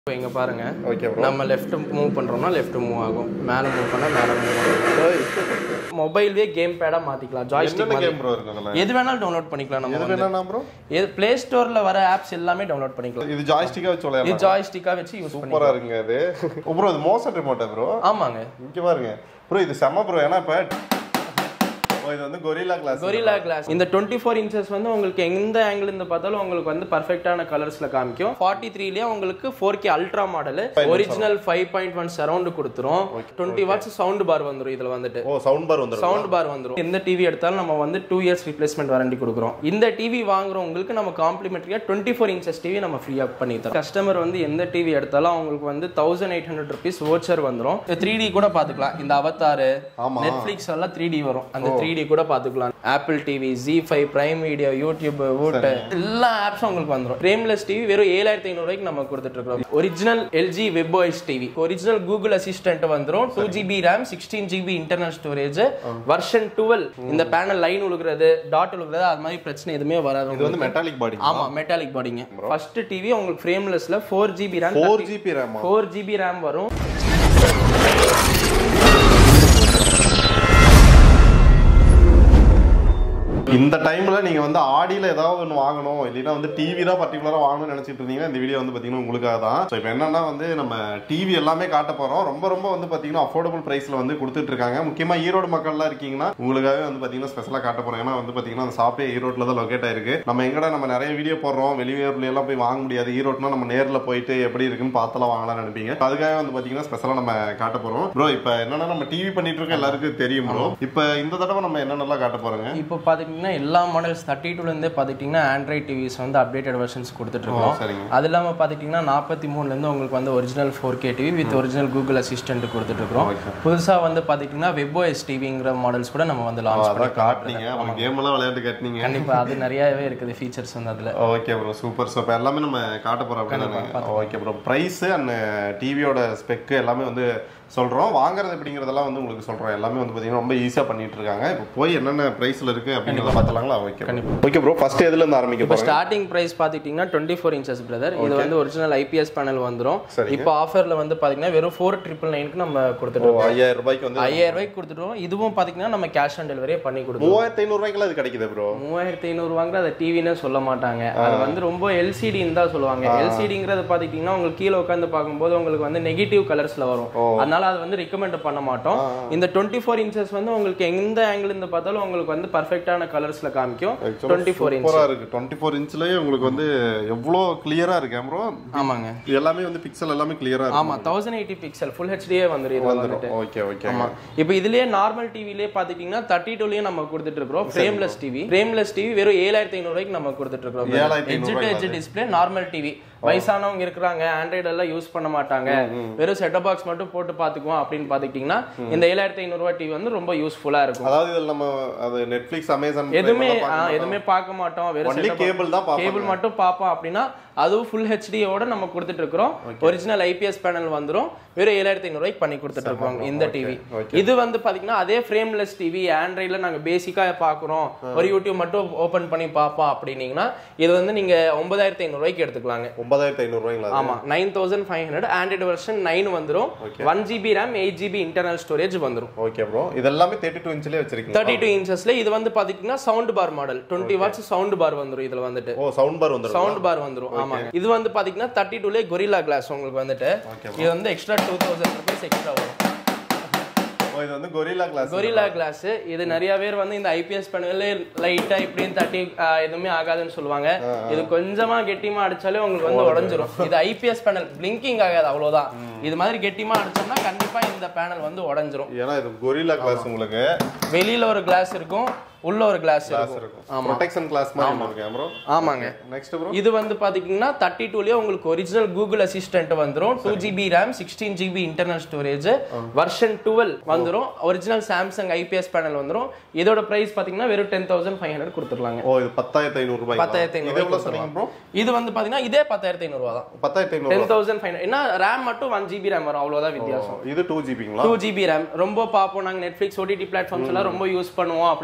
இப்போ இங்க பாருங்க ஓகே ப்ரோ நம்ம லெஃப்ட் மூவ் பண்றோம்னா லெஃப்ட் மூவ் ஆகும் மேல மூவ் பண்ணா மேல மூவ் ஆகும் மொபைல்வே கேம் பேடா மாத்திக்கலாம் ஜாய்ஸ்டிக் என்னென்ன கேம் ப்ரோ இருக்கு அதில் எது வேணாலும் டவுன்லோட் பண்ணிக்கலாம் நம்ம எது வந்து. வேணா ப்ரோ எது ப்ளே ஸ்டோர்ல வர ஆப்ஸ் எல்லாமே டவுன்லோட் பண்ணிக்கலாம் இது ஜாய்ஸ்டிக்கா வச்சு இது விளையாடலாம் ஜாய்ஸ்டிக்கா வச்சு யூஸ் பண்ணி சூப்பரா இருக்குங்க அது ப்ரோ இது மோஷன் ரிமோட்டா ப்ரோ ஆமாங்க இங்க பாருங்க ப்ரோ இது செம்ம ப்ரோ ஏன்னா இப்ப ஓ இது வந்து கொரில்லா கிளாஸ் கொரில்லா கிளாஸ் இந்த டுவெண்ட்டி ஃபோர் இன்ச்சஸ் வந்து உங்களுக்கு எந்த ஆங்கிள் இருந்து பார்த்தாலும் உங்களுக்கு வந்து பர்ஃபெக்டான கலர்ஸ்ல காமிக்கும் ஃபார்ட்டி த்ரீலயே உங்களுக்கு four K ultra model original five point one surround கொடுத்துரும் டுவெண்ட்டி வாட்ஸ் சவுண்ட் பார் வந்துரும் இதுல வந்துட்டு ஓ சவுண்ட் பார் வந்துரும் சவுண்ட் பார் வந்துரும் எந்த டிவி எடுத்தாலும் நம்ம வந்து டூ இயர்ஸ் ரிப்ளேஸ்மெண்ட் வாரண்டி கொடுக்குறோம் இந்த டிவி வாங்குறவங்களுக்கு நம்ம காம்ப்ளிமெண்ட்ரியா டுவெண்ட்டி ஃபோர் இன்ச்சஸ் டிவி நம்ம ஃப்ரீயா பண்ணி தரோம் கஸ்டமர் வந்து எந்த டிவி எடுத்தாலும் அவங்களுக்கு வந்து thousand eight hundred rupees voucher வந்துரும் த்ரீ டி கூட பாத்துக்கலாம் இந்த அவத்தாரு ஆமா. நெட்ஃபிளிக்ஸ் எல்லாம் த்ரீ டி வரும் அந்த த்ரீ டி கூட பாத்துக்கலாம் Apple TV Zee five prime video YouTube Voot எல்லா ஆப்ஸும் உங்களுக்கு வந்துரும் ஃப்ரேம்லெஸ் டிவி வெறும் ஏழாயிரத்தி ஐநூறு ரூபாய்க்கு நம்ம கொடுத்துட்டு இருக்கோம் original LG web OS TV original Google assistant வந்துரும் two GB RAM sixteen GB internal storage version twelve இந்த பேனல் லைன் உழுகுறது டாட் உழுகுறது அது மாதிரி பிரச்சனை எதுவுமே வராது இது வந்து மெட்டாலிக் பாடி ஆமா மெட்டாலிக் பாடிங்க ஃபர்ஸ்ட் டிவி உங்களுக்கு ஃப்ரேம்லெஸ்ல four GB RAM four GB RAM four GB RAM வரும் இந்த டைம்ல நீங்க வந்து ஆடியில ஏதாவது ஒன்று வாங்கணும் இல்லைன்னா வந்து டிவி தான் பர்டிகுலரா வாங்கணும்னு நினைச்சிட்டு இருந்தீங்கன்னா இந்த வீடியோ வந்து பாத்தீங்கன்னா உங்களுக்காக தான் ஸோ இப்போ என்னன்னா வந்து நம்ம டிவி எல்லாமே காட்ட போறோம் ரொம்ப ரொம்ப வந்து பாத்தீங்கன்னா அஃபோர்டபுள் பிரைஸ்ல வந்து கொடுத்துட்டு இருக்காங்க முக்கியமா ஈரோடு மக்கள்லாம் இருக்கீங்கன்னா உங்களுக்காகவே வந்து பாத்தீங்கன்னா ஸ்பெஷலா காட்ட போறோம் ஏன்னா வந்து பாத்தீங்கன்னா அந்த ஷாப்பே ஈரோட்ல தான் லொகேட் ஆயிருக்கு நம்ம எங்கடா நம்ம நிறைய வீடியோ போடுறோம் வெளியூர்ல எல்லாம் போய் வாங்க முடியாது ஈரோட்னா நம்ம நேர்ல போயிட்டு எப்படி இருக்குன்னு பார்த்தலாம் வாங்கலாம்னு நினைப்பீங்க அதுக்காக வந்து பாத்தீங்கன்னா ஸ்பெஷலா நம்ம காட்ட போறோம் ப்ரோ இப்போ என்னன்னா நம்ம டிவி பண்ணிட்டு இருக்கோம் எல்லாருக்கும் தெரியும் ப்ரோ இப்போ இந்த தடவை நம்ம என்னென்னலாம் காட்ட போறோங்க இப்போ பார்த்துக்கிட்டிங்கன்னா எல்லா மாடல்ஸ் தேர்ட்டி டூலேருந்தே பார்த்துக்கிட்டிங்கன்னா ஆண்ட்ராய்ட் டிவிஸ் வந்து அப்டேட்டட் வெர்ஷன்ஸ் கொடுத்துட்ருக்கோம் சரிங்க அது இல்லாமல் பார்த்துக்கிட்டிங்கன்னா நாற்பத்தி மூணுலேருந்து உங்களுக்கு வந்து original four K TV with original Google assistant கொடுத்துட்ருக்கோம் புதுசாக வந்து பார்த்துக்கிட்டிங்கன்னா வெப்ஓஎஸ் டிவிங்கிற மாடல்ஸ் கூட நம்ம வந்து லான்ச் அதான் காட்டுனீங்க அப்புறம் கேம் எல்லாம் விளையாண்டு காட்டுனீங்க கண்டிப்பாக அது நிறையவே இருக்குது ஃபீச்சர்ஸ் வந்து அதில் ஓகே ப்ரோ சூப்பர் ஸோ இப்போ எல்லாமே நம்ம காட்ட போறோம் அப்படின்னா ஓகே ப்ரோ ப்ரைஸ் அண்ட் டிவியோட ஸ்பெக் எல்லாமே வந்து சொல்றோம் வாங்குறது எப்படிங்கிறதெல்லாம் வந்து உங்களுக்கு சொல்றோம் எல்லாமே வந்து பாத்தீங்கன்னா ரொம்ப ஈஸியா பண்ணிட்டு இருக்காங்க இப்போ போய் என்னென்ன பிரைஸ்ல இருக்கு அப்படிங்கிறத பார்த்தலாங்களா ஓகே ஓகே ப்ரோ ஃபர்ஸ்ட் எதுல இருந்து ஆரம்பிக்க இப்போ போறோம் ஸ்டார்டிங் பிரைஸ் பார்த்துக்கிட்டிங்கன்னா டுவெண்ட்டி ஃபோர் இன்ச்சஸ் பிரதர் இது வந்து ஒரிஜினல் ஐபிஎஸ் பேனல் வந்துடும் சரிங்க. இப்போ ஆஃபரில் வந்து பார்த்தீங்கன்னா வெறும் ஃபோர் ட்ரிபிள் நைனுக்கு நம்ம ஓ கொடுத்துட்டோம் ஐயாயிரம் ரூபாய்க்கு வந்து ஐயாயிரம் ரூபாய்க்கு கொடுத்துட்டோம் இதுவும் பார்த்தீங்கன்னா நம்ம கேஷ் ஆன் டெலிவரியே பண்ணி கொடுத்துருவோம் மூவாயிரத்தி ஐநூறு ரூபாய்க்குலாம் இது கிடைக்குது ப்ரோ மூவாயிரத்தி ஐநூறு வாங்குற அதை டிவின்னு சொல்ல மாட்டாங்க அது வந்து ரொம்ப எல்சிடின்னு தான் சொல்லுவாங்க எல்சிடிங்கிறது பார்த்துக்கிட்டிங்கன்னா உங்களுக்கு கீழே உட்காந்து பார்க்கும்போது உங்களுக்கு வந்து நெகட்டிவ் கலர்ஸ்ல வரும் அதனால அது வந்து ரெக்கமெண்ட் பண்ண மாட்டோம் இந்த டுவெண்ட்டி ஃபோர் இன்ச்சஸ் வந்து உங்களுக்கு எந்த ஆங்கிள் இருந்து பார்த்தாலும் உங்களுக்கு வந்து பர்ஃபெக்டான கலர்ஸ்ல காமிக்கும் டுவெண்ட்டி ஃபோர் இன்ச் சூப்பரா இருக்கு டுவெண்ட்டி ஃபோர் இன்ச்லயே உங்களுக்கு வந்து எவ்வளோ கிளியரா இருக்கு ப்ரோ ஆமாங்க இது எல்லாமே வந்து பிக்சல் எல்லாமே கிளியரா இருக்கு ஆமா தௌசண்ட் எயிட்டி பிக்சல் ஃபுல் ஹெச்டியே வந்துடும் இது வந்துட்டு ஓகே ஓகே ஆமா இப்போ இதுலயே நார்மல் டிவிலே பாத்துக்கிட்டீங்கன்னா தேர்ட்டி டூலயே நம்ம கொடுத்துட்டு இருக்கோம் ஃப்ரேம்லெஸ் டிவி ஃப்ரேம்லெஸ் டிவி வெறும் ஏழாயிரத்தி ஐநூறு ரூபாய்க்கு நம்ம கொடுத்துட்டு இருக்கோம் 7500 edge to edge display normal TV வயசானவங்க இருக்கிறாங்க ஆண்ட்ராய்டு எல்லாம் யூஸ் பண்ண மாட்டாங்க வெறும் செட்டப் பாக்ஸ் மட்டும் போட்டு பாத்துக்குவோம் அப்படின்னு பாத்துக்கிட்டீங்கன்னா இந்த ஏழாயிரத்தி ஐநூறு ரூபாய் டிவி வந்து ரொம்ப யூஸ்ஃபுல்லா இருக்கும் அதாவது இதுல நம்ம அது நெட்ஃபிளிக்ஸ் அமேசான் எதுவுமே ஆ, எதுவுமே பார்க்க மாட்டோம் வெறும் ஒன்லி கேபிள் தான் பார்ப்போம் கேபிள் மட்டும் பார்ப்போம் அப்படின்னா அதுவும் ஃபுல் ஹெச்டியோட நம்ம கொடுத்துட்டு இருக்கிறோம் ஒரிஜினல் ஐபிஎஸ் பேனல் வந்துரும் வெறும் ஏழாயிரத்தி ஐநூறு ரூபாய்க்கு பண்ணி கொடுத்துட்டு இருக்கோம் இந்த டிவி இது வந்து பாத்தீங்கன்னா அதே ஃப்ரேம்லெஸ் டிவி ஆண்ட்ராய்ட்ல நாங்க பேசிக்கா பாக்குறோம் ஒரு யூடியூப் மட்டும் ஓபன் பண்ணி பாப்போம் அப்படின்னீங்கன்னா இது வந்து நீங்க ஒன்பதாயிரத்தி ஐநூறு ரூபாய்க்கு எடுத்துக்கலாங்க ஒன்பதாயிரத்தி ஐநூறு ரூபாய்ங்களா ஆமா nine thousand five hundred Android version nine வந்துரும் one GB RAM eight GB internal storage வந்துரும் ஓகே ப்ரோ இதெல்லாமே தேர்ட்டி டூ இன்ச்லயே வச்சிருக்கீங்க தேர்ட்டி டூ இன்ச்சஸ்ல இது வந்து பாத்தீங்கன்னா sound bar model twenty watts sound bar வந்துரும் இதுல வந்துட்டு ஓ சவுண்ட் பார் வந்துரும் சவுண்ட் பார் வந்துரும் ஆமாங்க இது வந்து பாத்தீங்கன்னா தேர்ட்டி டூலே கொரில்லா கிளாஸ் உங்களுக்கு வந்துட்டு இது வந்து extra two thousand rupees extra வரும் ஓ இது வந்து கொரில்லா கிளாஸ் கொரில்லா கிளாஸ் இது நிறைய பேர் வந்து இந்த ஐபிஎஸ் பேனல்ல லைட்டா இப்படின்னு தட்டி ஆஹ், எதுவுமே ஆகாதுன்னு சொல்லுவாங்க இது கொஞ்சமா கெட்டிமா அடிச்சாலே உங்களுக்கு வந்து உடஞ்சிரும் இது ஐபிஎஸ் பேனல் பிளிங்கிங் ஆகாது அவ்வளவுதான் இது மாதிரி கெட்டிமா அடிச்சோம்னா கண்டிப்பா இந்த பேனல் வந்து உடஞ்சிரும் ஏன்னா இது கொரில்லா கிளாஸ் உங்களுக்கு வெளியில ஒரு கிளாஸ் இருக்கும் உள்ள ஒரு கிளாஸ் கிளாஸ் இருக்கும் இருக்கும் ப்ரொடெக்ஷன் கிளாஸ் மாதிரி இருக்கு ப்ரோ ஆமாங்க நெக்ஸ்ட் ப்ரோ இது வந்து பாத்தீங்கன்னா தேர்ட்டி டூலயே உங்களுக்கு ஒரிஜினல் கூகுள் அசிஸ்டன்ட் வந்துரும் two GB RAM sixteen GB internal storage version twelve வந்துரும் ஒரிஜினல் சாம்சங் ஐபிஎஸ் பேனல் வந்துரும் இதோட பிரைஸ் பாத்தீங்கன்னா வெறும் டென் தௌசண்ட் ஃபைவ் ஹண்ட்ரட் கொடுத்துருலாங்க ஓ இது பத்தாயிரத்தி ஐநூறு ரூபாய் பத்தாயிரத்தி ஐநூறு இது எவ்வளவு சொன்னீங்க ப்ரோ இது வந்து பாத்தீங்கன்னா இதே பத்தாயிரத்தி ஐநூறு ரூபா தான் பத்தாயிரத்தி ஐநூறு டென் தௌசண்ட் ஃபைவ் என்ன ரேம் மட்டும் ஒன் ஜிபி ரேம் வரும் அவ்வளவுதான் வித்தியாசம் இது டூ ஜிபிங்களா டூ ஜிபி ரேம் ரொம்ப பார்ப்போம் நாங்க நெட்ஃபிளிக்ஸ் ஓடிடி பிளாட்ஃபார்ம்ஸ் எல்லாம் ரொம்ப யூஸ் பண்ணுவோம் அப்படின்னு நினைச்சிட்டீங்கன்னா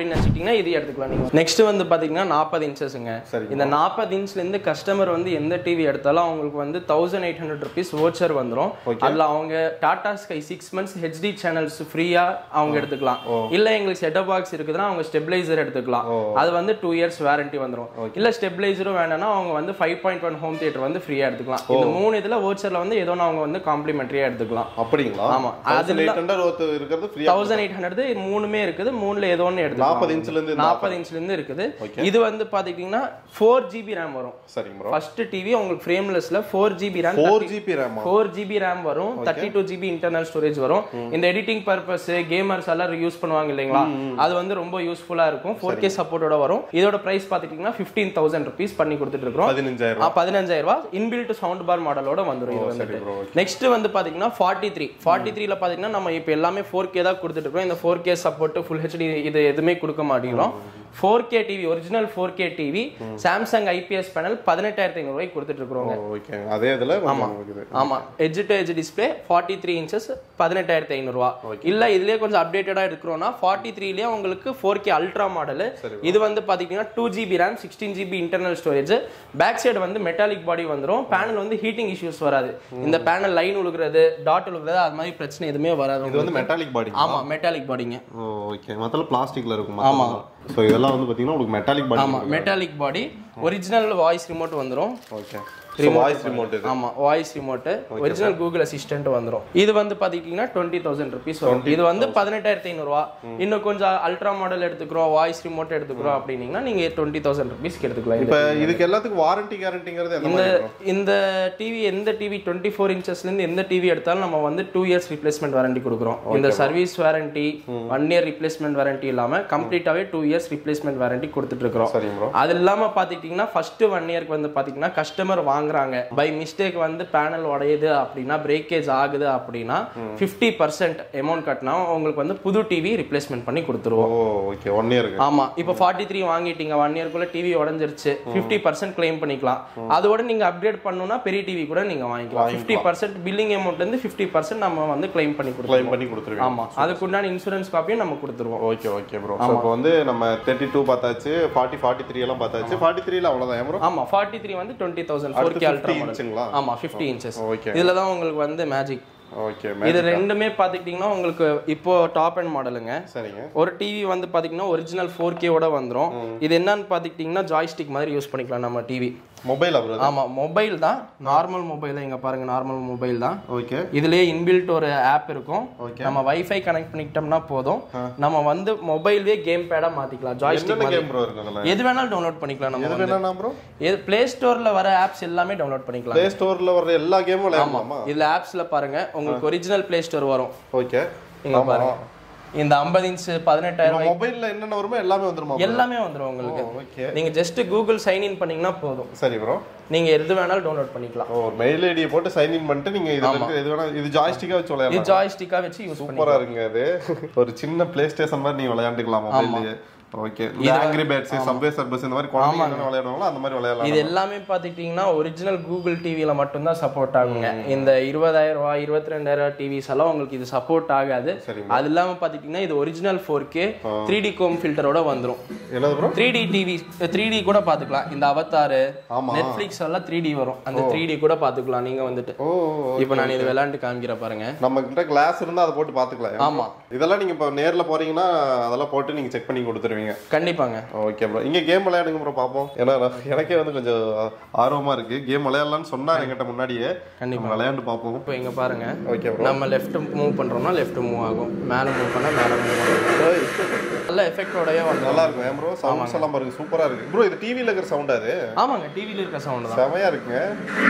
பாத்தீங்கன்னா இது எடுத்துக்கலாம் நீங்க நெக்ஸ்ட் வந்து பாத்தீங்கன்னா நாற்பது இன்ச்சஸ்ங்க சரிங்க. இந்த நாற்பது இன்ச்ல இருந்து கஸ்டமர் வந்து எந்த டிவி எடுத்தாலும் அவங்களுக்கு வந்து thousand eight hundred rupees voucher வந்துரும் அதுல அவங்க Tata Sky six months HD channels ஃப்ரீயா அவங்க எடுத்துக்கலாம் இல்ல எங்களுக்கு செட்டப் பாக்ஸ் இருக்குதுன்னா அவங்க ஸ்டெபிளைசர் எடுத்துக்கலாம் அது வந்து டூ இயர்ஸ் வாரண்டி வந்துரும் இல்ல ஸ்டெபிளைசரும் வேணும்னா அவங்க வந்து five point one home theatre வந்து ஃப்ரீயா எடுத்துக்கலாம் இந்த மூணு இதுல ஓச்சர்ல வந்து ஏதோ அவங்க வந்து காம்ப்ளிமெண்டரியா எடுத்துக்கலாம் அப்படிங்களா ஆமா. அதுல எயிட் ஹண்ட்ரட் ஒருத்தர் இருக்கிறது ஃப்ரீயா தௌசண்ட் எயிட் ஹண்ட்ரட் மூணுமே இருக்குது மூணுல ஏதோ ஒன்று எடுத்துக்கலாம் நாற்பது இன்ச்ல இருந்து நாற்பது இன்ச்ல இருந்து இருக்குது இது வந்து பாத்தீங்கன்னா ஃபோர் ஜிபி ரேம் வரும் சரிங்க ப்ரோ ஃபர்ஸ்ட் டிவி உங்களுக்கு ஃப்ரேம்லெஸ்ல four GB RAM four GB ரேமா ஃபோர் ஜிபி ரேம் வரும் thirty two GB internal storage வரும் இந்த எடிட்டிங் பர்பஸ் கேமர்ஸ் எல்லாம் யூஸ் பண்ணுவாங்க இல்லைங்களா அது வந்து ரொம்ப யூஸ்ஃபுல்லா இருக்கும் ஃபோர் கே சப்போர்ட்டோட வரும் இதோட பிரைஸ் பாத்துக்கிட்டீங்கன்னா ஃபிஃப்டீன் தௌசண்ட் ருபீஸ் பண்ணி கொடுத்துட்டு இருக்கோம் பதினஞ்சாயிரம் பதினஞ்சாயிரம் ரூபாய் இன்பில்ட் சவுண்ட் பார் மாடலோட வந்துரும் இது வந்துட்டு bro, நெக்ஸ்ட் வந்து பாத்தீங்கன்னா ஃபார்ட்டி த்ரீ ஃபார்ட்டி த்ரீல பாத்தீங்கன்னா நம்ம இப்போ எல்லாமே ஃபோர் கே தான் கொடுத்துட்டு இருக்கோம் இந்த four K support full HD இது எதுவுமே கொடுக்க மாட்டேங்கிறோம் four K TV original four K TV Samsung IPS panel பதினெட்டாயிரத்தி ஐநூறு ரூபாய்க்கு கொடுத்துட்டு இருக்கிறோம் ஓகே அதே இதுல ஆமா இருக்குது ஆமா edge to edge display forty three inches பதினெட்டாயிரத்தி ஐநூறுரூவா இல்ல இதுலயே கொஞ்சம் அப்டேட்டடா இருக்கிறோம்னா ஃபார்ட்டி த்ரீலயே உங்களுக்கு ஃபோர் கே அல்ட்ரா மாடல் இது வந்து பாத்தீங்கன்னா two GB RAM sixteen GB internal storage back side வந்து மெட்டாலிக் பாடி வந்துரும் பேனல் வந்து ஹீட்டிங் இஷ்யூஸ் வராது இந்த பேனல் லைன் உழுகுறது டாட் உழுகுறது அது மாதிரி பிரச்சனை எதுவுமே வராது இது வந்து மெட்டாலிக் பாடி ஆமா மெட்டாலிக் பாடிங்க ஓகே மத்தல பிளாஸ்டிக்ல இருக்கும் ஆமா சோ இதெல்லாம் வந்து பாத்தீங்கன்னா உங்களுக்கு மெட்டாலிக் பாடி ஆமா metallic body original voice remote வந்துரும் ஓகே சோ வாய்ஸ் ரிமோட் இது ஆமா voice remote original Google assistant வந்துரும் இது வந்து பாத்தீங்கன்னா டுவெண்ட்டி தௌசண்ட் ருபீஸ் வரும் இது வந்து பதினெட்டாயிரத்தி ஐநூறுவா இன்னும் கொஞ்சம் அல்ட்ரா மாடல் எடுத்துக்கிறோம் வாய்ஸ் ரிமோட் எடுத்துக்கிறோம் அப்படின்னீங்கன்னா நீங்க டுவெண்ட்டி தௌசண்ட் ருபீஸ்க்கு எடுத்துக்கலாம் இது. இப்ப இதுக்கு எல்லாத்துக்கும் வாரண்டி கேரண்டிங்கிறது என்ன மாதிரி வரும்? இந்த டிவி எந்த டிவி டுவெண்ட்டி ஃபோர் இன்ச்சஸ்ல இருந்து எந்த டிவி எடுத்தாலும் நம்ம வந்து டூ இயர்ஸ் ரிப்ளேஸ்மெண்ட் வாரண்டி கொடுக்குறோம் இந்த service warranty one year replacement warranty இல்லாம கம்ப்ளீட்டாவே டூ இயர்ஸ் ரிப்ளேஸ்மெண்ட் வாரண்டி கொடுத்துட்டு இருக்கிறோம் சரிங்க ப்ரோ அது இல்லாம பாத்துக்கிட்டீங்கன்னா ஃபர்ஸ்ட் ஒன் இயர்க்கு வந்து பாத்தீங்கன்னா கஸ்டமர் வாங்குறாங்க பை மிஸ்டேக் வந்து பேனல் உடையுது அப்படின்னா பிரேக்கேஜ் ஆகுது அப்படின்னா ஃபிஃப்டி பர்சன்ட் அமௌண்ட் கட்டினா உங்களுக்கு வந்து புது டிவி ரிப்ளேஸ்மெண்ட் பண்ணி கொடுத்துருவோம் ஓ ஓகே ஒன் இயருக்கு ஆமா இப்போ ஃபார்ட்டி த்ரீ வாங்கிட்டீங்க ஒன் இயர்க்குள்ள டிவி உடஞ்சிருச்சு ஃபிஃப்டி பர்சன்ட் கிளைம் பண்ணிக்கலாம் அதோட நீங்க அப்கிரேட் பண்ணணும்னா பெரிய டிவி கூட நீங்க வாங்கிக்கலாம் ஃபிஃப்டி பர்சன்ட் பில்லிங் அமௌண்ட்ல இருந்து ஃபிஃப்டி பர்சன்ட் நம்ம வந்து கிளைம் பண்ணி கொடுக்கலாம் கிளைம் பண்ணி கொடுத்துருவீங்க ஆமா அதுக்குண்டான இன்சூரன்ஸ் காப்பியும் நம்ம கொடுத்துருவோம் ஓகே ஓகே ப்ரோ ஸோ இப்போ வந்து நம்ம தேர்ட்டி டூ பார்த்தாச்சு ஃபார்ட்டி ஃபார்ட்டி த்ரீ எல்லாம் பார்த்தாச்சு ஃபார்ட்டி த்ரீல அவ்வளோதான் ப்ரோ ஆமா ஃபார்ட்டி த்ரீ வந்து twenty thousand four K ultra model இன்ச்சுங்களா ஆமா ஃபிஃப்டி இன்ச்சஸ் ஓகே இதுல தான் உங்களுக்கு வந்து மேஜிக் ஓகே இது ரெண்டுமே பாத்துக்கிட்டீங்கன்னா உங்களுக்கு இப்போ டாப் அண்ட் மாடலுங்க சரிங்க ஒரு டிவி வந்து பாத்தீங்கன்னா ஒரிஜினல் ஃபோர் கேவோட வந்துரும் இது என்னன்னு பாத்துக்கிட்டீங்கன்னா ஜாய்ஸ்டிக் மாதிரி யூஸ் பண்ணிக்கலாம் நம்ம டிவி மொபைல் அப்புறம் ஆமா மொபைல் தான் நார்மல் மொபைல் இங்க பாருங்க நார்மல் மொபைல் தான் ஓகே இதுலயே இன்பில்ட் ஒரு ஆப் இருக்கும் Okay. நம்ம வைஃபை கனெக்ட் பண்ணிக்கிட்டோம்னா போதும் நம்ம வந்து மொபைல்வே கேம் பேடா மாத்திக்கலாம் ஜாய்ஸ்டிக் என்னென்ன கேம் ப்ரோ இருக்கு அதில் எது வேணாலும் டவுன்லோட் பண்ணிக்கலாம் நம்ம எது வேணா ப்ரோ எது பிளே ஸ்டோர்ல வர ஆப்ஸ் எல்லாமே டவுன்லோட் பண்ணிக்கலாம் ப்ளே ஸ்டோர்ல வர்ற எல்லா கேமும் விளையாடலாமா இதுல ஆப்ஸ்ல பாருங்க உங்களுக்கு ஒரிஜினல் பிளே ஸ்டோர் வரும் ஓகே இங்க பாருங்க இந்த 50 இன்ச் பதினெட்டாயிரம் மொபைல்ல என்னென்ன வருமோ எல்லாமே வந்துருமா எல்லாமே வந்துரும் உங்களுக்கு ஓகே நீங்க ஜஸ்ட் கூகுள் சைன் இன் பண்ணீங்கன்னா போதும் சரி ப்ரோ நீங்க எது வேணாலும் டவுன்லோட் பண்ணிக்கலாம் ஓ மெயில் ஐடியை போட்டு சைன் இன் பண்ணிட்டு நீங்க இதுல இருக்க எது வேணா இது ஜாய்ஸ்டிக்கா வச்சு விளையாடலாம் இது ஜாய்ஸ்டிக்கா வச்சு யூஸ் பண்ணி சூப்பரா இருக்குங்க அது ஒரு சின்ன பிளே ஸ்டேஷன் மாதிரி நீங்க விளையாண்டுக்கலாம் மொபைல்லயே okay Angry Birds Subway Surfers இந்த மாதிரி குழந்தைங்க என்ன விளையாடுவாங்களோ அந்த மாதிரி விளையாடலாம் இது எல்லாமே பாத்துக்கிட்டீங்கன்னா ஒரிஜினல் கூகுள் டிவில மட்டும்தான் சப்போர்ட் ஆகுங்க இந்த இருபதாயிரம் ரூபாய் இருபத்தி ரெண்டாயிரம் டிவிஸ் எல்லாம் உங்களுக்கு இது சப்போர்ட் ஆகாது சரிங்க. அது இல்லாம பாத்துக்கிட்டீங்கன்னா இது original four K three D comb ஃபில்டரோட வந்துரும் என்னது bro three D TV three D கூட பாத்துக்கலாம் இந்த அவத்தாரு ஆமா. நெட்ஃபிளிக்ஸ் எல்லாம் த்ரீ டி வரும் அந்த த்ரீ டி கூட பாத்துக்கலாம் நீங்க வந்துட்டு ஓ இப்போ நான் இது விளையாண்டு காமிக்கிற பாருங்க நம்ம கிட்ட கிளாஸ் இருந்தா அதை போட்டு பாத்துக்கலாம் ஆமா. இதெல்லாம் நீங்க இப்போ நேர்ல போறீங்கன்னா அதெல்லாம் போட்டு நீங்க செக் பண்ணி கொடுத்துருவீங்க கண்டிப்பாங்க ஓகே ப்ரோ இங்க கேம் விளையாடுங்க ப்ரோ பாப்போம் ஏன்னா நான் எனக்கே வந்து கொஞ்சம் ஆர்வமா இருக்கு கேம் விளையாடலாம்னு சொன்னா என்கிட்ட முன்னாடியே நம்ம விளையாண்டு பாப்போம் இப்போ இங்க பாருங்க ஓகே ப்ரோ நம்ம லெஃப்ட் மூவ் பண்றோம்னா லெஃப்ட் மூவ் ஆகும் மேல மூவ் பண்ணா மேல மூவ் ஆகும் நல்ல எஃபெக்டோடய வந்து நல்லா இருக்கும் ஏன் ப்ரோ சவுண்ட்ஸ் எல்லாம் பாருங்க சூப்பரா இருக்கு ப்ரோ இது டிவில இருக்கிற சவுண்டா அது ஆமாங்க டிவில இருக்க சவுண்ட் தான் செமையா இருக்குங்க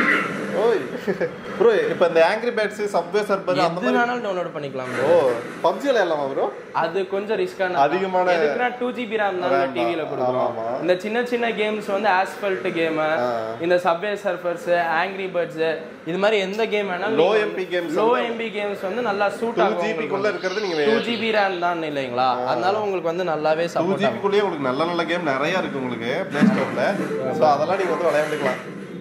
ஓய் ப்ரோ இப்போ இந்த ஆங்கிரி பேட்ஸ் சப்வே சர்பர் அந்த எது வேணாலும் டவுன்லோட் பண்ணிக்கலாம் bro. ஓ பப்ஜி விளையாடலாமா ப்ரோ அது கொஞ்சம் ரிஸ்கான அதிகமான- எதுக்குன்னா டூ ஜிபி ரேம் தான் டிவில கொடுக்குறோம் ஆமா. இந்த சின்ன சின்ன கேம்ஸ் வந்து ஆஸ்பல்ட் கேம் இந்த சப்வே சர்ஃபர்ஸ் ஆங்கிரி பேர்ட்ஸ் இது மாதிரி எந்த கேம் வேணாலும் Low MP games low MP games வந்து நல்லா சூட் டூ ஆகும் ஜிபிக்குள்ள இருக்கிறது நீங்க டூ ஜிபி ரேம் தான் இல்லைங்களா அதனால உங்களுக்கு வந்து நல்லாவே டூ சப்போர்ட் ஆகும் ஜிபிக்குள்ளேயே உங்களுக்கு நல்ல நல்ல கேம் நிறைய இருக்கு உங்களுக்கு பிளே ஸ்டோர்ல ஸோ அதெல்லாம் நீங்க வந்து விளையாண்டுக்கலாம்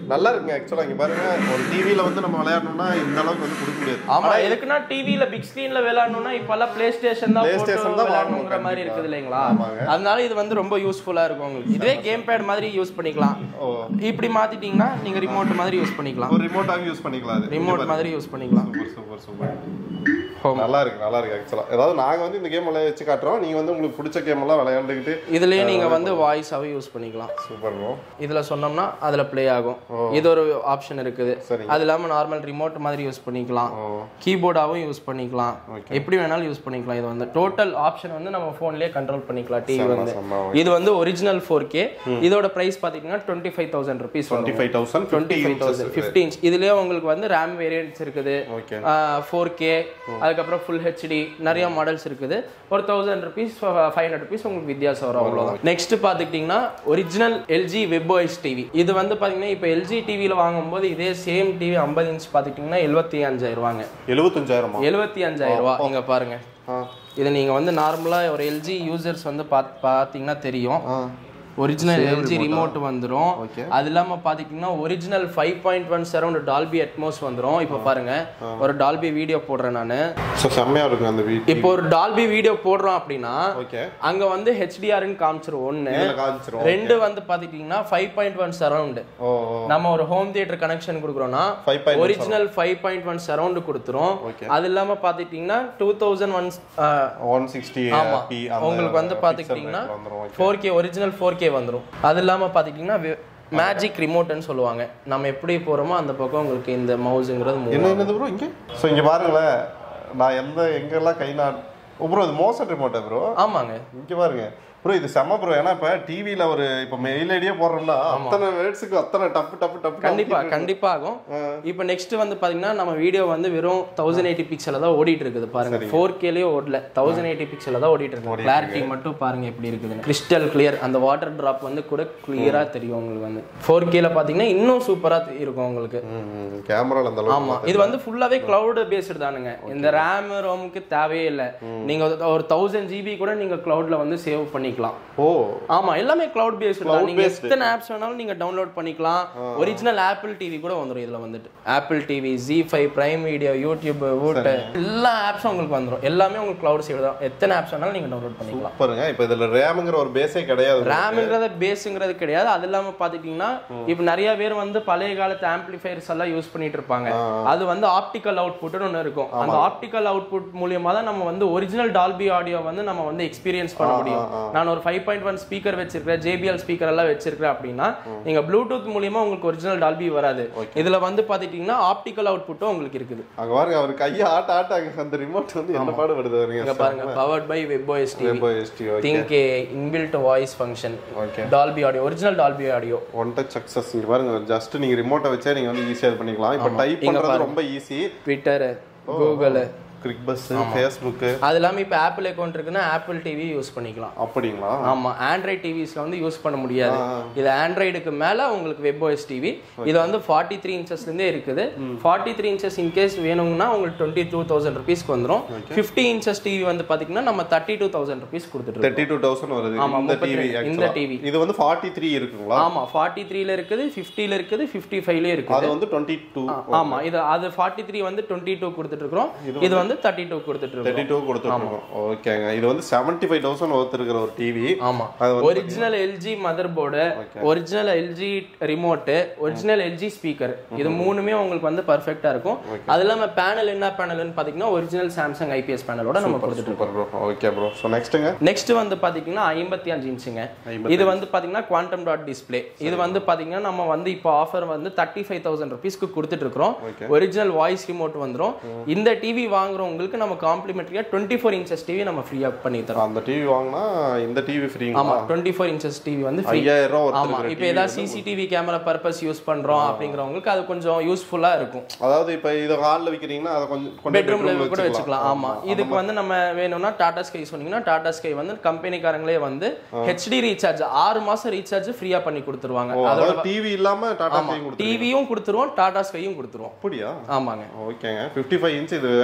நல்லா இருக்குங்க ஆக்சுவலா இங்க பாருங்க ஒரு டிவில வந்து நம்ம விளையாடணும்னா இந்த அளவுக்கு வந்து கொடுக்க முடியாது ஆமா எதுக்குன்னா டிவில பிக் ஸ்கிரீன்ல விளையாடணும்னா இப்ப எல்லாம் பிளே ஸ்டேஷன் தான் போட்டு PlayStation தான் விளையாடணுங்கிற வாங்கணும் மாதிரி இருக்குது இல்லைங்களா ஆமாங்க. அதனால இது வந்து ரொம்ப யூஸ்ஃபுல்லா இருக்கும் உங்களுக்கு இதுவே கேம் பேட் மாதிரி யூஸ் பண்ணிக்கலாம் ஓ இப்படி மாத்திட்டீங்கன்னா நீங்க ரிமோட் மாதிரி யூஸ் பண்ணிக்கலாம் ஒரு ரிமோட்டாக யூஸ் பண்ணிக்கலாம் அது ரிமோட் மாதிரி யூஸ் பண்ணிக்கலாம் சூப்பர் சூப்பர் சூப்பர் Home. நல்லா இருக்கு நல்லா இருக்கு ஆக்சுவலா ஏதாவது நாங்க வந்து இந்த கேம் விளையாட வச்சு காட்டுறோம் நீங்க வந்து உங்களுக்கு பிடிச்ச கேம் எல்லாம் விளையாண்டுக்கிட்டு இதுலயே நீங்க வந்து வாய்ஸாவே யூஸ் பண்ணிக்கலாம் சூப்பர் ப்ரோ இதுல சொன்னோம்னா அதுல ப்ளே ஆகும் இது ஒரு ஆப்ஷன் இருக்குது சரிங்க. அது இல்லாம நார்மல் ரிமோட் மாதிரி யூஸ் பண்ணிக்கலாம் ஓ கீபோர்டாவும் யூஸ் பண்ணிக்கலாம் எப்படி வேணாலும் யூஸ் பண்ணிக்கலாம் இது வந்து டோட்டல் ஆப்ஷன் வந்து நம்ம ஃபோன்லயே கண்ட்ரோல் பண்ணிக்கலாம் டிவி வந்து செம்ம இது வந்து ஒரிஜினல் ஃபோர் கே இதோட பிரைஸ் பாத்தீங்கன்னா twenty five thousand rupees twenty five thousand twenty five thousand fifty inch இதுலயே உங்களுக்கு வந்து ரேம் வேரியன்ட்ஸ் இருக்குது ஓகே ஃபோர் கே அதுக்கப்புறம் ஃபுல் ஹெச்டி நிறைய மாடல்ஸ் இருக்குது ஒரு thousand rupees five hundred rupees உங்களுக்கு வித்தியாசம் வரும் அவ்வளோதான் நெக்ஸ்ட் பார்த்துக்கிட்டிங்கன்னா ஒரிஜினல் எல்ஜி வெப்ஓஎஸ் டிவி இது வந்து பார்த்தீங்கன்னா இப்போ எல்ஜி டிவியில் வாங்கும்போது இதே சேம் டிவி ஐம்பது இன்ச் பார்த்துக்கிட்டிங்கன்னா எழுபத்தி அஞ்சாயிரம் ரூபாங்க எழுபத்தஞ்சாயிரமா எழுபத்தி அஞ்சாயிரம் ரூபா இங்க பாருங்க ஆ இது நீங்க வந்து நார்மலா ஒரு எல்ஜி யூசர்ஸ் வந்து பாத் பார்த்தீங்கன்னா தெரியும் ஆ ஒரிஜினல் எல்ஜி ரிமோட் வந்துரும் Okay. அது இல்லாம பாத்தீங்கன்னா original five point one surround Dolby Atmos வந்துரும் இப்போ பாருங்க ஒரு டால்பி வீடியோ போடுறேன் நான் ஸோ செம்மையா இருக்கும் அந்த வீட் இப்போ ஒரு டால்பி வீடியோ போடுறோம் அப்படின்னா ஓகே அங்க வந்து ஹெச்டிஆர்னு காமிச்சிரும் ஒண்ணு இதுல காமிச்சிரும் ரெண்டு வந்து பாத்தீங்கன்னா ஃபைவ் பாயிண்ட் ஒன் சரௌண்ட் ஓ ஓ நம்ம ஒரு ஹோம் தியேட்டர் கனெக்ஷன் கொடுக்குறோம்னா 5.1 original five point one surround கொடுத்துரும் Okay. அது இல்லாம பாத்துக்கிட்டீங்கன்னா two thousand one one sixty ஆமா பி உங்களுக்கு வந்து பாத்துக்கிட்டீங்கன்னா வந்துரும் four K original four K வந்துரும் அது இல்லாம பாத்துக்கிட்டீங்கன்னா மேஜிக் ரிமோட்னு சொல்லுவாங்க நம்ம எப்படி போறோமோ அந்த பக்கம் உங்களுக்கு இந்த மவுஸுங்கிறது move என்ன என்னது ப்ரோ இங்க ஸோ இங்க பாருங்களேன் நான் எந்த எங்கெல்லாம் கை நான் ப்ரோ இது மோசன் ரிமோட்டா ப்ரோ ஆமாங்க இங்க பாருங்க ப்ரோ இது செம்ம ப்ரோ ஏன்னா இப்ப டிவில ஒரு இப்ப மெயில் ஐடியே போடுறோம்னா அத்தனை வேர்ட்ஸுக்கு அத்தனை டப்பு டப்பு டப்பு கண்டிப்பா கண்டிப்பா ஆகும் இப்போ நெக்ஸ்ட் வந்து பாத்தீங்கன்னா நம்ம வீடியோ வந்து வெறும் தௌசண்ட் எயிட்டி பிக்சல்ல தான் ஓடிட்டு இருக்குது பாருங்க ஃபோர் கேலயே ஓடல தௌசண்ட் எயிட்டி பிக்சல்ல தான் ஓடிட்டு இருக்கு கிளாரிட்டி மட்டும் பாருங்க எப்படி இருக்குதுன்னு கிறிஸ்டல் கிளியர் அந்த வாட்டர் டிராப் வந்து கூட கிளியரா தெரியும் உங்களுக்கு வந்து ஃபோர் கேல பாத்தீங்கன்னா இன்னும் சூப்பரா இருக்கும் உங்களுக்கு கேமரால அந்த அளவுக்கு ஆமா இது வந்து ஃபுல்லாவே கிளவுட் பேஸ்டு தானுங்க இந்த ரேம் ரோமுக்கு தேவையே இல்லை நீங்க ஒரு- ஒரு தௌசண்ட் ஜிபி கூட நீங்க கிளவுட்ல வந்து சேவ் பண்ணிக்கலாம் ஓ ஆமா எல்லாமே கிளவுட் பேஸ்டு தான் நீங்க எத்தனை ஆப்ஸ் வேணாலும் நீங்க டவுன்லோட் பண்ணிக்கலாம் ஒரிஜினல் ஆப்பிள் டிவி கூட வந்துரும் இதுல வந்துட்டு Apple TV Zee five prime video YouTube Voot எல்லா ஆப்ஸும் உங்களுக்கு வந்துரும் எல்லாமே உங்களுக்கு கிளவுட் சேவ் தான் எத்தனை ஆப்ஸ் வேணாலும் நீங்க டவுன்லோட் பண்ணிக்கலாம் பாருங்க இப்ப இதுல ரேம்ங்கிற ஒரு பேஸே கிடையாது ரேம்ங்கிறத பேஸுங்கிறது கிடையாது அது இல்லாம பாத்துக்கிட்டீங்கன்னா இப்போ நிறைய பேர் வந்து பழைய காலத்து ஆம்பிளிஃபையர்ஸ் எல்லாம் யூஸ் பண்ணிட்டு இருப்பாங்க அது வந்து ஆப்டிக்கல் அவுட்புட்னு ஒன்று இருக்கும் அந்த ஆப்டிக்கல் அவுட்புட் மூலியமா தான் நம்ம வந்து ஒரிஜினல் டால்பி ஆடியோ வந்து நம்ம வந்து எக்ஸ்பீரியன்ஸ் பண்ண முடியும் நான் ஒரு ஃபைவ் பாயிண்ட் ஒன் ஸ்பீக்கர் வச்சிருக்கேன் ஜேபிஎல் ஸ்பீக்கர் எல்லாம் வச்சிருக்கேன் அப்படின்னா நீங்க ப்ளூடூத் மூலியமா உங்களுக்கு ஒரிஜினல் டால்பி வராது இதுல வந்து பாத்துக்கிட்டீங்கன்னா ஆப்டிக்கல் அவுட்புட்டும் உங்களுக்கு இருக்குது அங்க பாருங்க அவர் கையை ஆட்ட ஆட்ட அங்க அந்த ரிமோட் வந்து என்ன பாடு வருது இங்க நீங்க பாருங்க powered by web OS TV Web OS okay think inbuilt voice function okay Dolby audio original Dolby audio one touch success இங்க பாருங்க ஜஸ்ட் நீங்க ரிமோட்டை வச்சே நீங்க வந்து ஈஸியா இது பண்ணிக்கலாம் இப்போ டைப் பண்றது ரொம்ப easy Twitter Google Cricbuzz Facebook அது இல்லாம இப்ப ஆப்பிள் அக்கௌண்ட் இருக்குன்னா ஆப்பிள் டிவி யூஸ் பண்ணிக்கலாம் அப்படிங்களா ஆமா ஆண்ட்ராய்ட் டிவிஸ்ல வந்து யூஸ் பண்ண முடியாது இது ஆண்ட்ராய்டுக்கு மேல உங்களுக்கு வெப்ஓஎஸ் டிவி இது வந்து ஃபார்ட்டி த்ரீ இன்ச்சஸ்ல இருந்தே இருக்குது ஃபார்ட்டி த்ரீ இன்ச்சஸ் இன்கேஸ் வேணும்னா உங்களுக்கு டுவெண்ட்டி டூ தௌசண்ட் ருபீஸ்க்கு வந்துரும் ஃபிஃப்டி இன்ச்சஸ் டிவி வந்து பாத்தீங்கன்னா நம்ம தேர்ட்டி டூ தௌசண்ட் ருபீஸ் கொடுத்துட்டு இருக்கோம். தேர்ட்டி டூ தௌசண்ட் வருது ஆமா, இந்த முப்பத்தி டிவி ரெண்டு. இந்த TV. இது வந்து ஃபார்ட்டி த்ரீ இருக்குங்களா ஆமா ஃபார்ட்டி த்ரீல இருக்குது ஃபிஃப்டில இருக்குது ஃபிஃப்டி ஃபைவ்லயும் இருக்குது அது வந்து டுவெண்ட்டி டூ ஆமா இது அது ஃபார்ட்டி த்ரீ வந்து டுவெண்ட்டி டூ கொடுத்துட்டு இருக்கிறோம் இது வந்து தேர்ட்டி டூ கொடுத்துட்டு இருக்கோம் தேர்ட்டி டூ கொடுத்துருக்கோம் ஓகேங்க இது வந்து செவன்ட்டி ஃபைவ் தௌசண்ட் ஒர்த்து இருக்கிற ஒரு டிவி ஆமா அது வந்து original LG motherboard original LG remote original LG speaker இது மூணுமே உங்களுக்கு வந்து பர்ஃபெக்டா இருக்கும் அது இல்லாம பேனல் என்ன பேனல்னு பாத்தீங்கன்னா ஒரிஜினல் சாம்சங் ஐபிஎஸ் பேனலோட நம்ம கொடுத்துட்டு super bro okay bro so நெக்ஸ்ட்டுங்க நெக்ஸ்ட் வந்து பாத்தீங்கன்னா ஐம்பத்தி அஞ்சு இன்ச்சுங்க இது வந்து பாத்தீங்கன்னா குவாண்டம் டாட் டிஸ்ப்ளே இது வந்து பாத்தீங்கன்னா நம்ம வந்து இப்போ ஆஃபர் வந்து தேர்ட்டி ஃபைவ் தௌசண்ட் ருபீஸ்க்கு கொடுத்துட்டு இருக்கிறோம் ஒரிஜினல் வாய்ஸ் ரிமோட் வந்துரும் இந்த டிவி வாங்குறவங்களுக்கு நம்ம காம்ப்ளிமெண்ட்ரியா டுவெண்ட்டி ஃபோர் இன்ச்சஸ் டிவி நம்ம ஃப்ரீயா பண்ணி தரோம் அந்த டிவி வாங்கினா இந்த டிவி ஃப்ரீங்களா ஆமா டுவெண்ட்டி ஃபோர் இன்ச்சஸ் டிவி வந்து ஃப்ரீ ஐயாயிரம் ரூபா ஒருத்தர் ஆமா இப்போ ஏதாவது சிசிடிவி கேமரா பர்பஸ் யூஸ் பண்றோம் அப்படிங்கிறவங்களுக்கு அது கொஞ்சம் யூஸ்ஃபுல்லா இருக்கும் அதாவது இப்போ இதை ஹாலில் விற்கிறீங்கன்னா அதை கொஞ்சம் கொஞ்சம் பெட்ரூம்ல bedroom ல கூட வச்சுக்கலாம் ஆமா இதுக்கு வந்து நம்ம வேணும்னா டாடா ஸ்கை சொன்னீங்கன்னா டாடா ஸ்கை வந்து கம்பெனிக்காரங்களே வந்து ஹெச்டி ரீசார்ஜ் ஆறு மாசம் ரீசார்ஜ் ஃப்ரீயா பண்ணி கொடுத்துருவாங்க ஓ, அதோட அதாவது டிவி இல்லாம டாடா ஸ்கை கொடுத்து டிவியும் கொடுத்துருவோம் டாடா ஸ்கையும் கொடுத்துருவோம் அப்படியா ஆமாங்க ஓகேங்க ஃபிஃப்டி ஃபைவ் இன்ச் இது விலையே வந்து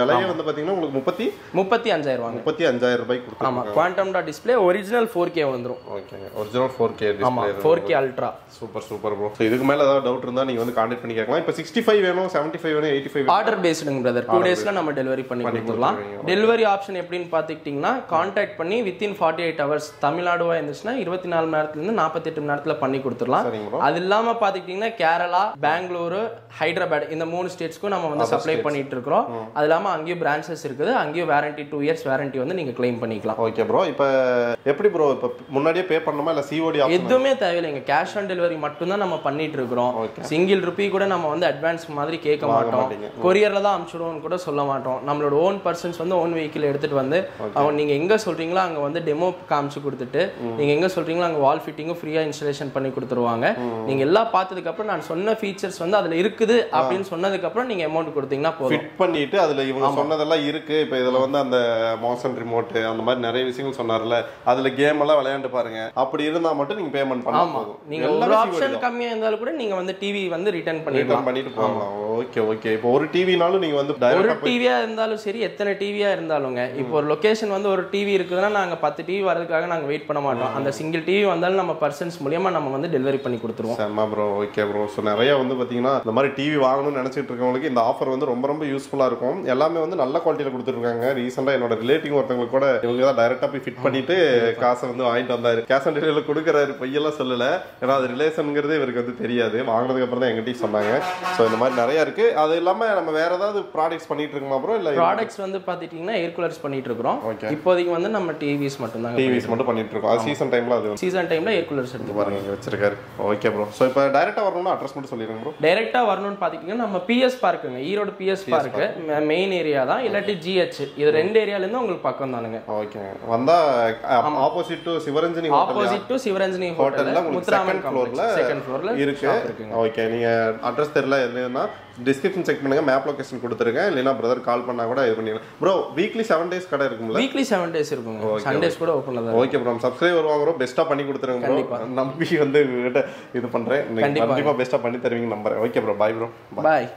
வந்து பாத்தீங்கன்னா உங்களுக்கு முப்பத்தி முப்பத்தி அஞ்சாயிரம் வாங்க முப்பத்தி அஞ்சாயிரம் ரூபாய்க்கு கொடுத்துருங்க ஆமா quantum dot display original four K வந்துரும் ஓகேங்க ஒரிஜினல் ஃபோர் கே ஆமா four K ultra super super bro இதுக்கு மேல ஏதாவது டவுட் இருந்தா நீங்க வந்து கான்டாக்ட் பண்ணி கேட்கலாம் இப்போ சிக்ஸ்டி ஃபைவ் வேணும் செவன்ட்டி ஃபைவ் வேணும் எயிட்டி ஃபைவ் ஆர்டர் பேஸ்டுங்க பிரதர் டூ டேஸ்ல நம்ம டெலிவரி பண்ணி கொடுத்துடலாம் டெலிவரி ஆப்ஷன் எப்படின்னு பார்த்துக்கிட்டிங்கன்னா கான்டாக்ட் பண்ணி வித்தின் ஃபார்ட்டி எயிட் ஹவர்ஸ் தமிழ்நாடுவா இருந்துச்சுன்னா இருபத்தி நாலு மணி நேரத்துலேருந்து நாற்பத்தெட்டு மணி நேரத்தில் பண்ணி கொடுத்துடலாம் சரிங்க ப்ரோ அது இல்லாம பார்த்துக்கிட்டிங்கன்னா கேரளா பெங்களூரு ஹைதராபாத் இந்த மூணு ஸ்டேட்ஸ்க்கும் நம்ம வந்து சப்ளை பண்ணிட்டு இருக்கிறோம் அது இல்லாம அங்கேயும் பிரான்ச்சஸ் இருக்குது அங்கேயும் வாரண்டி டூ இயர்ஸ் வாரண்டி வந்து நீங்க கிளைம் பண்ணிக்கலாம் ஓகே ப்ரோ இப்போ எப்படி ப்ரோ இப்போ முன்னாடியே பே பண்ணணுமா இல்லை சிஓடி ஆப்ஷன் எதுவுமே தேவையில்லைங்க கேஷ் ஆன் டெலிவரி மட்டும்தான் நம்ம பண்ணிட்டு இருக்கிறோம் சிங்கிள் ருபி கூட நம்ம வந்து அட்வான்ஸ் மாதிரி கேட்க மாட்டோம் மாட்டீங்க. கொரியர்ல தான் அனுப்பிச்சுடுவோம்னு கூட சொல்ல மாட்டோம் நம்மளோட ஓன் பர்சன்ஸ் வந்து ஓன் வெஹிக்கிள் எடுத்துட்டு வந்து அவங்க நீங்க எங்க சொல்றீங்களோ அங்க வந்து டெமோ காமிச்சு கொடுத்துட்டு நீங்க எங்க சொல்றீங்களோ அங்க வால் ஃபிட்டிங்கும் ஃப்ரீயா இன்ஸ்டலேஷன் பண்ணி கொடுத்துருவாங்க நீங்க எல்லாம் பார்த்ததுக்கு அப்புறம் நான் சொன்ன ஃபீச்சர்ஸ் வந்து அதுல இருக்குது அப்படின்னு சொன்னதுக்கு அப்புறம் நீங்க அமௌண்ட் கொடுத்தீங்கன்னா போதும் ஃபிட் பண்ணிட்டு அதுல இவங்க சொன்னதெல்லாம் இருக்கு இப்போ இதுல வந்து அந்த மோஷன் ரிமோட் அந்த மாதிரி நிறைய விஷயங்கள் சொன்னார்ல அதுல கேம் எல்லாம் விளையாண்டு பாருங்க அப்படி இருந்தா மட்டும் நீங்க பேமெண்ட் பண்ணா ஆமா போதும் நீங்க ஒரு ஆப்ஷன் கம்மியா இருந்தாலும் கூட நீங்க வந்து டிவி வந்து ரிட்டர்ன் பண்ணிடலாம் ரிட்டர்ன் பண்ணிட்டு போகலாம் ஓகே ஓகே இப்போ ஒரு டிவினாலும் நீங்க வந்து ஒரு டைரக்டா டிவியா இருந்தாலும் சரி எத்தனை டிவியா இருந்தாலுங்க இப்போ ஒரு லொகேஷன் வந்து ஒரு டிவி இருக்குதுன்னா நாங்க பத்து டிவி வரதுக்காக நாங்க வெயிட் பண்ண மாட்டோம் அந்த சிங்கிள் டிவி வந்தாலும் நம்ம பர்சன்ஸ் மூலியமா நம்ம வந்து டெலிவரி பண்ணி கொடுத்துருவோம் செம்ம ப்ரோ ஓகே ப்ரோ ஸோ நிறைய வந்து பார்த்தீங்கன்னா இந்த மாதிரி டிவி வாங்கணும்னு நினச்சிட்டு இருக்கவங்களுக்கு இந்த ஆஃபர் வந்து ரொம்ப ரொம்ப யூஸ்ஃபுல்லாக இருக்கும் எல்லாமே வந்து நல்ல குவாலிட்டியில் கொடுத்துருக்காங்க ரீசெண்டாக என்னோட ரிலேட்டிவ் ஒருத்தவங்களுக்கு கூட இவங்க தான் டைரெக்டாக போய் ஃபிட் பண்ணிட்டு காசை வந்து வாங்கிட்டு வந்தாரு கேஷ் ஆன் டெலிவரியில் கொடுக்குறாரு பொய்யெல்லாம் சொல்லலை ஏன்னா அது ரிலேஷனுங்கிறது இவருக்கு வந்து தெரியாது வாங்கினதுக்கு அப்புறம் தான் எங்கிட்டையும் சொன்னாங்க ஸோ இந்த மாதிரி நிறைய இருக்கு அது இல்லாமல் நம்ம வேற ஏதாவது ப்ராடக்ட்ஸ் பண்ணிட்டு இருக்கோமா ப்ரோ இல்லை ப்ராடக்ட்ஸ் வந்து பாத்துட்டீங்கன்னா ஏர் கூலர்ஸ் பண்ணிட்டு இருக்கிறோம் Okay. இப்போதைக்கு வந்து நம்ம டிவிஸ் மட்டும் தாங்க டிவிஸ் மட்டும் பண்ணிட்டு இருக்கோம் அது சீசன் டைமில் அது வந்து சீசன் டைம்ல ஏர் கூலர்ஸ் எடுத்து பாருங்க இங்க வச்சிருக்காரு ஓகே ப்ரோ ஸோ இப்போ டைரெக்டாக வரணும்னா அட்ரஸ் மட்டும் சொல்லிடுங்க ப்ரோ டைரக்டா வரணும்னு பாத்தீங்கன்னா நம்ம பிஎஸ் பார்க்குங்க Erode PS park main area தான் இல்லாட்டி ஜிஹெச் இது ரெண்டு ஏரியால இருந்து உங்களுக்கு பக்கம் தானுங்க ஓகே வந்தா opposite to Sivaranjani hotel opposite to Sivaranjani ஹோட்டல்ல ஹோட்டல் உங்களுக்கு முத்துராமன் செகண்ட் ஃப்ளோர்ல செகண்ட் ஃப்ளோர்ல இருக்கு இருக்குங்க ஓகே நீங்க அட்ரஸ் தெரியல எதுனா டிஸ்கிரிப்ஷன் செக் பண்ணுங்க மேப் லொகேஷன் கொடுத்துருக்கேன் இல்லைன்னா பிரதர் கால் பண்ணா கூட இது பண்ணிக்கலாம் ப்ரோ வீக்லி செவன் டேஸ் கடை இருக்கும்ல வீக்லி செவன் டேஸ் இருக்குங்க சண்டேஸ் கூட ஓப்பன்ல தான் ஓகே ப்ரோ சப்ஸ்கிரைபர் வாங்குறோம் பெஸ்ட்டா பண்ணி கொடுத்துருங்க ப்ரோ நம்பி வந்து உங்ககிட்ட இது பண்றேன் இன்னைக்கு கண்டிப்பா பெஸ்ட்டா பண்ணி தருவீங்க நம்புறேன் ஓகே ப்ரோ பாய் ப்ரோ பாய்